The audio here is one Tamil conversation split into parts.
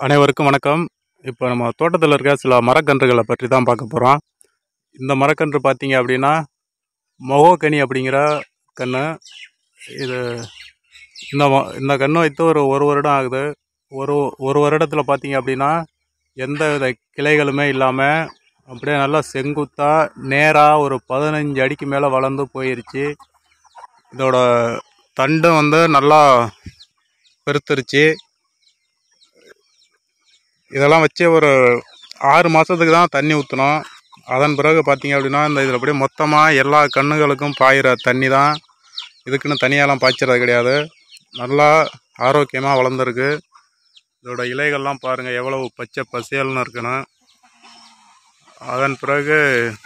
அனைவருக்கும் வணக்கம் இப்போ நம்ம தோட்டத்தில் இருக்க சில மரக்கன்றுகளை பற்றி தான் பார்க்க போகிறோம் இந்த மரக்கன்று பார்த்தீங்க அப்படின்னா மொகோக்கனி அப்படிங்கிற கன்று இது இந்த ம- இந்த கன்று வைத்து ஒரு ஒரு வருடம் ஆகுது ஒரு ஒரு வருடத்தில் பார்த்தீங்க அப்படின்னா எந்த வித கிளைகளுமே இல்லாமல் அப்படியே நல்லா செங்குத்தாக நேராக ஒரு பதினஞ்சு அடிக்கு மேலே வளர்ந்து போயிருச்சு இதோட தண்டும் வந்து நல்லா பெருத்துருச்சு இதெல்லாம் வச்சு ஒரு ஆறு மாதத்துக்கு தான் தண்ணி ஊற்றணும் அதன் பிறகு பார்த்தீங்க அப்படின்னா இந்த இதில் அப்படியே மொத்தமாக எல்லா கண்ணுகளுக்கும் பாயிற தண்ணி தான் இதுக்குன்னு தனியாலாம் பாய்ச்சறது கிடையாது நல்லா ஆரோக்கியமாக வளர்ந்துருக்கு இதோட இலைகள்லாம் பாருங்கள் எவ்வளவு பச்சை பசேல்னு இருக்குன்னு அதன் பிறகு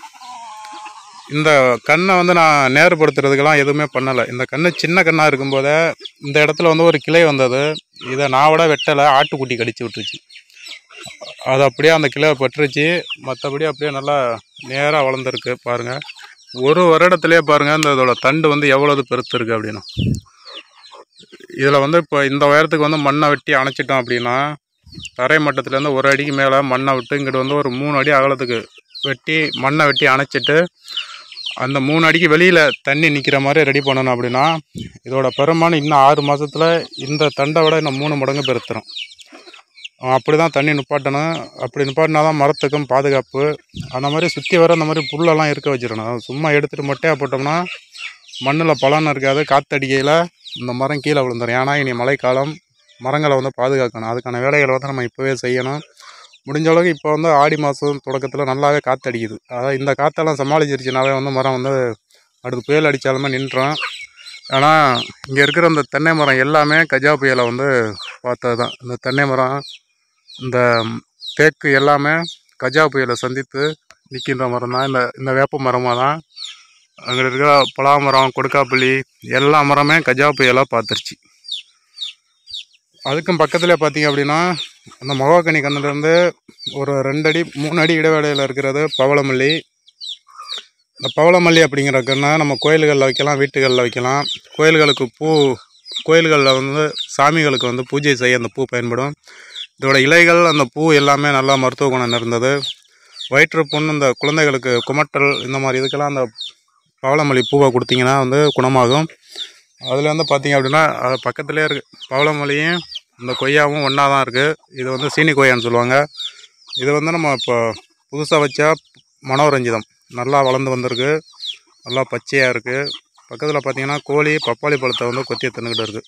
இந்த கண்ணை வந்து நான் நேர்படுத்துறதுக்கெல்லாம் எதுவுமே பண்ணலை இந்த கண்ணு சின்ன கண்ணாக இருக்கும்போதே இந்த இடத்துல வந்து ஒரு கிளை வந்தது இதை நான் விட வெட்டலை ஆட்டுக்குட்டி கடிச்சு விட்டுருச்சு அது அப்படியே அந்த கிலோ பட்டுருச்சு மற்றபடி அப்படியே நல்லா நேராக வளர்ந்துருக்கு பாருங்கள் ஒரு வருடத்துலேயே பாருங்கள் இந்த இதோட தண்டு வந்து எவ்வளவு பெருத்து இருக்கு அப்படின்னா இதில் வந்து இப்போ இந்த உயரத்துக்கு வந்து மண்ணை வெட்டி அணைச்சிட்டோம் அப்படின்னா தரை மட்டத்துலேருந்து ஒரு அடிக்கு மேலே மண்ணை விட்டு இங்கிட்டு வந்து ஒரு மூணு அடி அகலத்துக்கு வெட்டி மண்ணை வெட்டி அணைச்சிட்டு அந்த மூணு அடிக்கு வெளியில் தண்ணி நிற்கிற மாதிரி ரெடி பண்ணணும் அப்படின்னா இதோட பெருமானம் இன்னும் ஆறு மாதத்தில் இந்த தண்டை விட இன்னும் மூணு மடங்கு பெருத்துரும் அப்படி தான் தண்ணி நிப்பாட்டணும் அப்படி நிப்பாட்டினா தான் மரத்துக்கும் பாதுகாப்பு அந்த மாதிரி சுற்றி வர அந்த மாதிரி புல்லெல்லாம் இருக்க வச்சிடணும் சும்மா எடுத்துகிட்டு மொட்டையாக போட்டோம்னா மண்ணில் பலன் இருக்காது காத்தடிக்கையில் இந்த மரம் கீழே விழுந்துடும் ஏன்னா இனி மழைக்காலம் மரங்களை வந்து பாதுகாக்கணும் அதுக்கான வேலைகளை வந்து நம்ம இப்போவே செய்யணும் முடிஞ்ச அளவுக்கு இப்போ வந்து ஆடி மாதம் தொடக்கத்தில் நல்லாவே காற்றடிக்குது அதாவது இந்த காற்றெல்லாம் சமாளிச்சிருச்சுனாவே வந்து மரம் வந்து அடுத்து புயல் அடித்தாலுமே நின்றோம் ஆனால் இங்கே இருக்கிற இந்த தென்னை மரம் எல்லாமே கஜா புயலை வந்து பார்த்தது தான் இந்த தென்னை மரம் இந்த தேக்கு எல்லாமே கஜா புயலை சந்தித்து நிற்கின்ற மரம் தான் இந்த இந்த வேப்ப மரமாக தான் அங்கே இருக்கிற பலா மரம் கொடுக்காப்புளி எல்லா மரமே கஜா புயலாக பார்த்துருச்சு அதுக்கும் பக்கத்துலேயே பார்த்தீங்க அப்படின்னா அந்த மொகக்கனி கண்ணுலேருந்து ஒரு ரெண்டு அடி மூணு அடி இடைவேளையில் இருக்கிறது பவளமல்லி இந்த பவளமல்லி அப்படிங்கிற கண்ணை நம்ம கோயில்களில் வைக்கலாம் வீட்டுகளில் வைக்கலாம் கோயில்களுக்கு பூ கோயில்களில் வந்து சாமிகளுக்கு வந்து பூஜை செய்ய அந்த பூ பயன்படும் இதோட இலைகள் அந்த பூ எல்லாமே நல்லா மருத்துவ குணம் நிறைந்தது வயிற்று புண் இந்த குழந்தைகளுக்கு குமட்டல் இந்த மாதிரி இதுக்கெல்லாம் அந்த பவளமல்லி பூவை கொடுத்தீங்கன்னா வந்து குணமாகும் அதில் வந்து பார்த்தீங்க அப்படின்னா அது பக்கத்துலேயே இருக்குது பவளமல்லியும் இந்த கொய்யாவும் ஒன்றா தான் இருக்குது இது வந்து சீனி கொய்யான்னு சொல்லுவாங்க இது வந்து நம்ம இப்போ புதுசாக வச்சா மனோரஞ்சிதம் நல்லா வளர்ந்து வந்திருக்கு நல்லா பச்சையாக இருக்குது பக்கத்தில் பார்த்தீங்கன்னா கோழி பப்பாளி பழத்தை வந்து கொத்தி தின்னுக்கிட்டு இருக்குது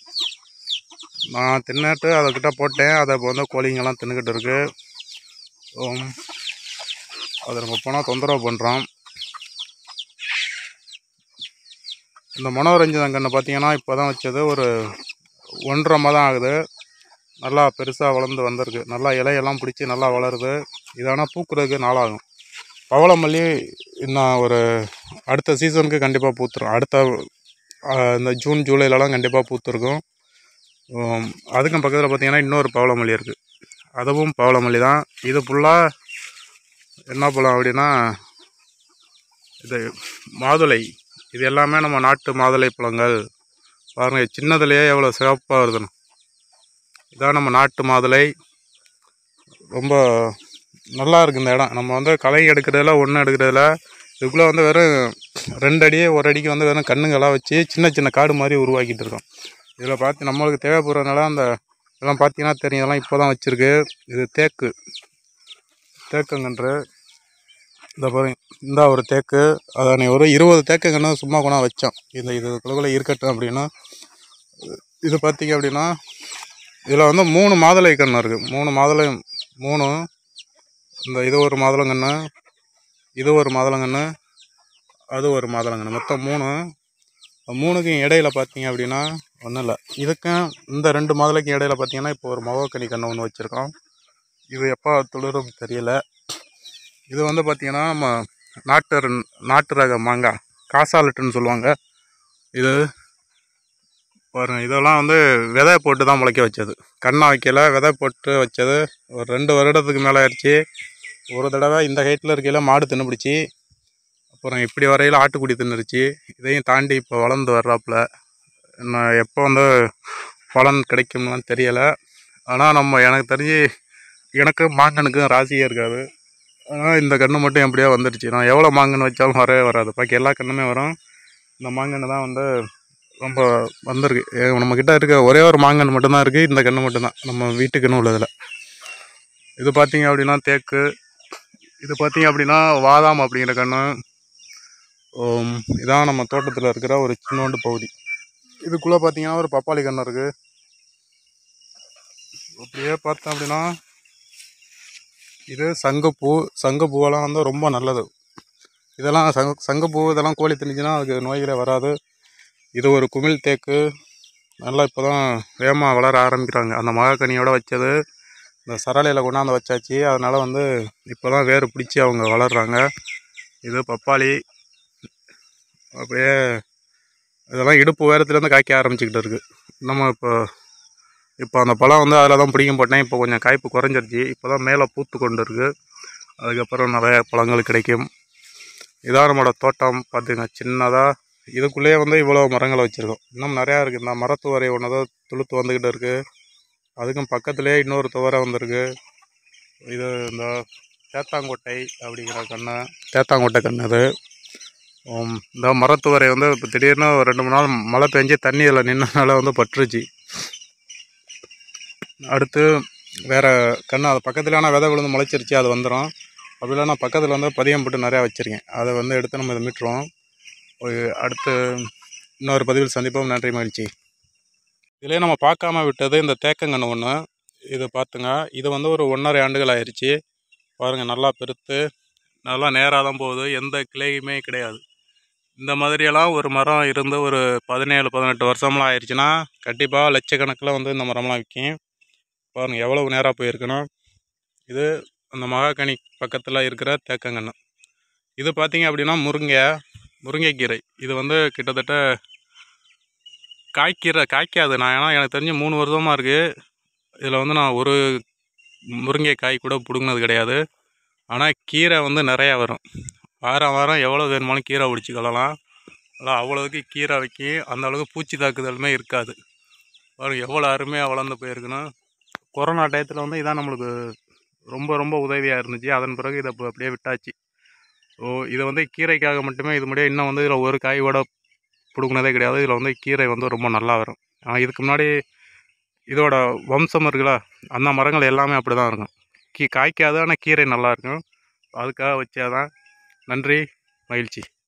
நான் தின்னுட்டு அதுக்கிட்ட போட்டேன் அதை இப்போ வந்து கோழிங்கெல்லாம் தின்னுக்கிட்டு இருக்கு உம், அதை நம்ம போனால் தொந்தரவு பண்ணுறோம் இந்த மனோரஞ்சன் கண்ணை பார்த்தீங்கன்னா இப்போ தான் வச்சது ஒரு ஒன்றரை மாதம் ஆகுது நல்லா பெருசாக வளர்ந்து வந்திருக்கு நல்லா இலையெல்லாம் பிடிச்சி நல்லா வளருது இது ஆனால் பூக்குறதுக்கு நாளாகும் பவளமல்லி இன்னும் ஒரு அடுத்த சீசனுக்கு கண்டிப்பாக பூத்துரும் அடுத்த ஆஹ், இந்த ஜூன் ஜூலைலலாம் கண்டிப்பாக பூத்துருக்கும் உம், அதுக்கும் பக்கத்தில் பார்த்தீங்கன்னா இன்னொரு பவளமல்லி இருக்குது அதுவும் பவளமல்லி தான் இது ஃபுல்லாக என்ன பழம் அப்படின்னா இது மாதுளை இது எல்லாமே நம்ம நாட்டு மாதுளை பழங்கள் பாருங்கள் சின்னதுலேயே எவ்வளோ சிறப்பாக வருதுன்னு இதான் நம்ம நாட்டு மாதுளை ரொம்ப நல்லா இருக்கு இந்த இடம் நம்ம வந்து களை எடுக்கிறதுல ஒன்று எடுக்கிறதுல இதுக்குள்ளே வந்து வெறும் ரெண்டு அடி ஒரு அடிக்கு வந்து வெறும் கண்ணுங்களாக வச்சு சின்ன சின்ன காடு மாதிரி உருவாக்கிட்டு இருக்கோம் இதில் பார்த்து நம்மளுக்கு தேவைப்படுறதுனால அந்த இதெல்லாம் பார்த்தீங்கன்னா தெரியும் இதெல்லாம் இப்போ தான் வச்சுருக்கு இது தேக்கு தேக்குங்கன்று இந்த பாருங்க இந்த ஒரு தேக்கு அதை நீ ஒரு இருபது தேக்குங்கன்னு சும்மா கொண்டா வச்சோம் இந்த இது இதுக்குள்ளே இருக்கட்டும் அப்படின்னா இது பார்த்தீங்க அப்படின்னா இதில் வந்து மூணு மாதுளை கன்று இருக்குது மூணு மாதுளை மூணு இந்த இது ஒரு மாதுளங்கன்று இது ஒரு மாதுளங்கன்று அது ஒரு மாதுளங்கன்று மொத்தம் மூணு இந்த மூணுக்கும் இடையில பார்த்தீங்க அப்படின்னா ஒன்றும் இல்லை இதுக்கும் இந்த ரெண்டு மாதுளைக்கும் இடையில பார்த்தீங்கன்னா இப்போ ஒரு மகோக்கனி கன்று ஒன்று வச்சுருக்கோம் இது எப்போ துளிரும் தெரியல இது வந்து பார்த்தீங்கன்னா நம்ம நாட்டு ர- நாட்டு ரக மாங்காய் காசாலட்டுன்னு சொல்லுவாங்க இது பாருங்க இதெல்லாம் வந்து விதை போட்டு தான் முளைக்க வச்சது கண்ணா வைக்கல விதை போட்டு வச்சது ஒரு ரெண்டு வருடத்துக்கு மேலே ஆயிடுச்சு ஒரு தடவை இந்த ஹைட்டில் இருக்கையில் மாடு தின்னுபிடிச்சி அப்புறம் இப்படி வரையில் ஆட்டுக்குடி தின்னுருச்சு இதையும் தாண்டி இப்போ வளர்ந்து வர்றாப்புல நான் எப்போ வந்து பலன் கிடைக்கும்லாம் தெரியலை ஆனால் நம்ம எனக்கு தெரிஞ்சு எனக்கு மாங்கனுக்கும் ராசியே இருக்காது ஆனால் இந்த கன்று மட்டும் எப்படியோ வந்துடுச்சு நான் எவ்வளோ மாங்கன்று வச்சாலும் வரவே வராது பாக்கி எல்லா கன்றுமே வரும் இந்த மாங்கன்று தான் வந்து ரொம்ப வந்திருக்கு ஏ, நம்மக்கிட்ட இருக்க ஒரே ஒரு மாங்கன்று மட்டும்தான் இருக்குது இந்த கன்று மட்டும்தான் நம்ம வீட்டுக்குன்னு உள்ளதில் இது பார்த்தீங்க அப்படின்னா தேக்கு இது பார்த்தீங்க அப்படின்னா வாதாம் அப்படிங்கிற கன்று உம், இதான் நம்ம தோட்டத்தில் இருக்கிற ஒரு சின்னோண்டு பகுதி இதுக்குள்ளே பார்த்தீங்கன்னா ஒரு பப்பாளி கன்று இருக்குது அப்படியே பார்த்தோம் அப்படின்னா இது சங்குப்பூ சங்குப்பூவெல்லாம் வந்து ரொம்ப நல்லது இதெல்லாம் சங்க சங்குப்பூ இதெல்லாம் கோழி திணிச்சுன்னா அதுக்கு நோய்களே வராது இது ஒரு குமிழ் தேக்கு நல்லா இப்போ தான் வேகமாக வளர ஆரம்பிக்கிறாங்க அந்த மகாக்கனியோட வச்சது இந்த சரளையில் கொண்டாந்து வச்சாச்சு அதனால் வந்து இப்போ தான் வேர் பிடிச்சி அவங்க வளர்கிறாங்க இது பப்பாளி அப்படியே இதெல்லாம் இடுப்பு உயரத்துலேருந்து காய்க்க ஆரம்பிச்சுக்கிட்டு இருக்குது நம்ம இப்போ இப்போ அந்த பழம் வந்து அதில் தான் பிடிக்கும் போட்டேன் இப்போ கொஞ்சம் காய்ப்பு குறைஞ்சிருச்சு இப்போ தான் மேலே பூத்து கொண்டு இருக்குது அதுக்கப்புறம் நிறைய பழங்கள் கிடைக்கும் இதான் நம்மளோட தோட்டம் பார்த்துங்க சின்னதாக இதுக்குள்ளேயே வந்து இவ்வளோ மரங்களை வச்சுருக்கோம் இன்னும் நிறையா இருக்குது இந்த மரத்துவரை ஒன்று தான் துளுத்து வந்துக்கிட்டு இருக்குது அதுக்கும் பக்கத்துலேயே இன்னொரு துவரை வந்திருக்கு இது இந்த தேத்தாங்கொட்டை அப்படிங்கிற கண்ணு தேத்தாங்கொட்டை கண்ணு அது உம், இந்த மரத்துவரை வந்து இப்போ திடீர்னு ஒரு ரெண்டு மூணு நாள் மழை பெஞ்சு தண்ணி இதில் நின்றனால வந்து பற்றுச்சு அடுத்து வேறு கன்று அது பக்கத்தில் ஆனால் விதை விழுந்து முளைச்சிருச்சு அது வந்துடும் அப்படி இல்லைன்னா பக்கத்தில் வந்து பதியம் போட்டு நிறையா வச்சுருக்கேன் அதை வந்து எடுத்து நம்ம இதை மீட்டுருவோம் ஒரு அடுத்து இன்னொரு பதிவில் சந்திப்போம் நன்றி மகிழ்ச்சி இதிலே நம்ம பார்க்காம விட்டது இந்த தேக்கங்கன்று ஒன்று இது பார்த்துங்க இது வந்து ஒரு ஒன்றரை ஆண்டுகள் ஆயிடுச்சு பாருங்கள் நல்லா பெருத்து நல்லா நேராக தான் போகுது எந்த கிளையுமே கிடையாது இந்த மாதிரியெல்லாம் ஒரு மரம் இருந்து ஒரு பதினேழு பதினெட்டு வருஷம்லாம் ஆயிடுச்சுன்னா கண்டிப்பாக லட்சக்கணக்கில் வந்து இந்த மரம்லாம் விற்கும் பாருங்கள் எவ்வளவு நேராக போயிருக்கணும் இது அந்த மகாகனி பக்கத்தில் இருக்கிற தேக்கங்கன்று இது பார்த்தீங்க அப்படின்னா முருங்கை முருங்கைக்கீரை இது வந்து கிட்டத்தட்ட காய்க்கிற காய்க்காது நான் ஏன்னா எனக்கு தெரிஞ்சு மூணு வருஷமாக இருக்குது இதில் வந்து நான் ஒரு முருங்கை காய் கூட பிடுங்கினது கிடையாது ஆனால் கீரை வந்து நிறையா வரும் வாரம் வாரம் எவ்வளோ வேணுமாலும் கீரை பிடிச்சிக்கலாம் நல்லா அவ்வளோவுக்கு கீரை வைக்கி அந்த அளவுக்கு பூச்சி தாக்குதலுமே இருக்காது பாருங்க எவ்வளோ அருமையாக வளர்ந்து போயிருக்குன்னு கொரோனா டயத்தில் வந்து இதான் நம்மளுக்கு ரொம்ப ரொம்ப உதவியாக இருந்துச்சு அதன் பிறகு இதை இப்போ அப்படியே விட்டாச்சு ஸோ இதை வந்து கீரைக்காக மட்டுமே இது முடிய இன்னும் வந்து இதில் ஒரு காய் கூட பிடுங்கினதே கிடையாது இதில் வந்து கீரை வந்து ரொம்ப நல்லா வரும் ஆனால் இதுக்கு முன்னாடி இதோட வம்சம் இருக்குல்ல அந்த மரங்கள் எல்லாமே அப்படி தான் இருக்கும் கீ காய்க்காது ஆனால் கீரை நல்லா இருக்கும் அதுக்காக வச்சாதான் நன்றி மகிழ்ச்சி